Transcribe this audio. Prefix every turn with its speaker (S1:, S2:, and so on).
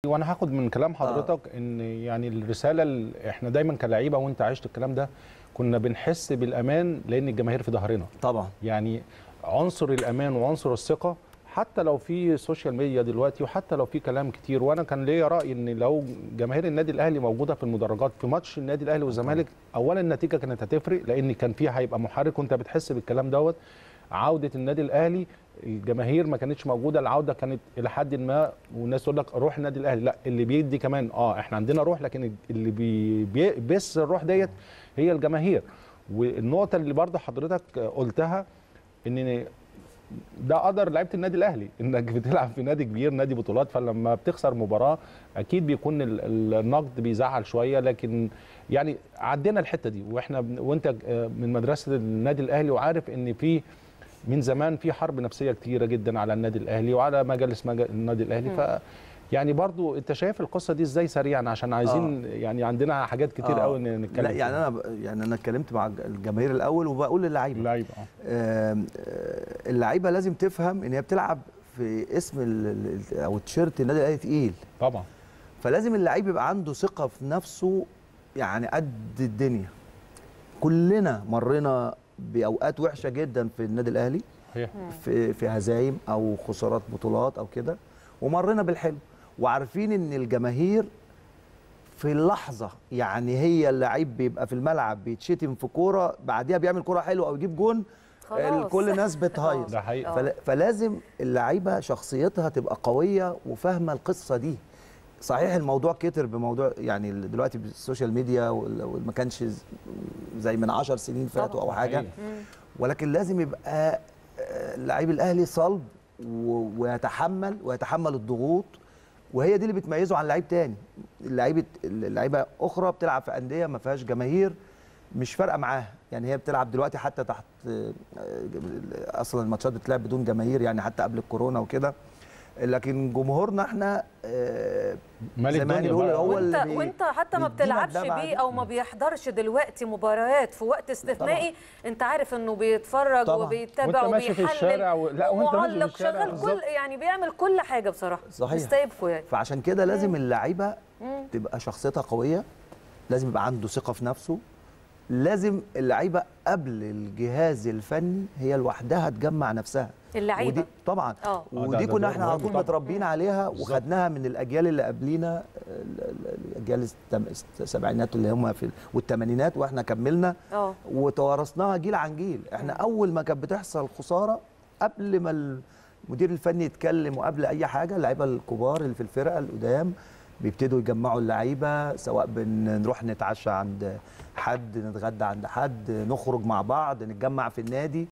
S1: وانا هاخد من كلام حضرتك ان يعني الرساله اللي احنا دايما كلاعيبه وانت عشت الكلام ده كنا بنحس بالامان لان الجماهير في ظهرنا
S2: طبعا
S1: يعني عنصر الامان وعنصر الثقه حتى لو في سوشيال ميديا دلوقتي وحتى لو في كلام كتير وانا كان ليا راي ان لو جماهير النادي الاهلي موجوده في المدرجات في ماتش النادي الاهلي والزمالك اولا النتيجه كانت هتفرق لان كان فيها هيبقى محرك وانت بتحس بالكلام دوت عوده النادي الاهلي الجماهير ما كانتش موجوده العوده كانت الى حد ما والناس تقول لك روح النادي الاهلي لا اللي بيدي كمان اه احنا عندنا روح لكن اللي بي بي- بيبث الروح ديت هي الجماهير والنقطه اللي برضه حضرتك قلتها ان ده قدر لعيبه النادي الاهلي انك بتلعب في نادي كبير نادي بطولات فلما بتخسر مباراه اكيد بيكون ال- ال- النقد بيزعل شويه لكن يعني عدينا الحته دي واحنا بن- وانت آه، من مدرسه النادي الاهلي وعارف ان في من زمان في حرب نفسيه كتيره جدا على النادي الاهلي وعلى مجالس مج- النادي الاهلي ف يعني برضو انت شايف القصه دي ازاي سريعا عشان عايزين يعني عندنا حاجات كتير
S2: آه.
S1: قوي نتكلم
S2: لا يعني انا ب- يعني انا اتكلمت مع الجماهير الاول وبقول للعيبه
S1: لعيبه اه
S2: آم، آه، اللعيبه لازم تفهم ان هي بتلعب في اسم ال- ال- او تيشيرت النادي الاهلي تقيل
S1: طبعا
S2: فلازم اللعيب يبقى عنده ثقه في نفسه يعني قد الدنيا كلنا مرينا باوقات وحشه جدا في النادي الاهلي
S1: صحيح
S2: في في هزايم او خسارات بطولات او كده ومرينا بالحلو وعارفين ان الجماهير في اللحظه يعني هي اللعيب بيبقى في الملعب بيتشتم في كوره بعديها بيعمل كوره حلوه او يجيب جون
S3: خلاص.
S2: كل الناس بتهيص
S1: ده حقيقي
S2: فلا- فلازم اللعيبه شخصيتها تبقى قويه وفاهمه القصه دي صحيح الموضوع كتر بموضوع يعني ال- دلوقتي بالسوشيال ميديا وال- وما كانش ز- زي من عشر سنين فاتوا او
S1: طبعاً.
S2: حاجه
S1: حقيقي.
S2: ولكن لازم يبقى آه، لعيب الاهلي صلب و- ويتحمل ويتحمل الضغوط وهي دي اللي بتميزه عن لعيب تاني اللعيبه اللعيبه اخرى بتلعب في انديه ما فيهاش جماهير مش فارقه معاها يعني هي بتلعب دلوقتي حتى تحت آه، آه، اصلا الماتشات بتلعب بدون جماهير يعني حتى قبل الكورونا وكده لكن جمهورنا احنا آه،
S1: مال
S2: زي ما
S1: الدنيا
S2: بيقول
S1: بقى.
S2: هو
S3: وانت
S2: اللي بي-
S3: وانت حتى ما
S2: بيدينا
S3: بتلعبش
S2: الدفعة
S3: بيه
S2: دي.
S3: او ما بيحضرش دلوقتي مباريات في وقت استثنائي انت عارف انه بيتفرج
S2: طبعاً.
S3: وبيتابع
S1: وانت ماشي في
S3: وبيحلل
S1: الشارع و... لا وانت ماشي في
S3: ومعلق
S1: الشارع
S3: شغال كل
S1: بالظبط.
S3: يعني بيعمل كل حاجه بصراحه
S2: صحيح.
S3: بيستايبكوا يعني
S2: فعشان كده لازم اللعيبه
S3: مم.
S2: تبقى شخصيتها قويه لازم يبقى عنده ثقه في نفسه لازم اللعيبه قبل الجهاز الفني هي لوحدها تجمع نفسها
S3: اللعيبه
S2: ودي طبعا
S3: اه
S1: آه، ده-
S2: ودي
S1: ده
S2: كنا
S1: دور
S2: احنا على
S1: مهم
S2: طول
S1: طبعاً.
S2: متربيين عليها
S1: بالظبط.
S2: وخدناها من الاجيال اللي قبلينا ال- ال- الاجيال التم- السبعينات اللي هم في والثمانينات واحنا كملنا
S3: اه
S2: وتوارثناها جيل عن جيل احنا اول ما كانت بتحصل خساره قبل ما المدير الفني يتكلم وقبل اي حاجه اللعيبه الكبار اللي في الفرقه القدام بيبتدوا يجمعوا اللعيبه سواء بنروح نتعشى عند حد نتغدى عند حد نخرج مع بعض نتجمع في النادي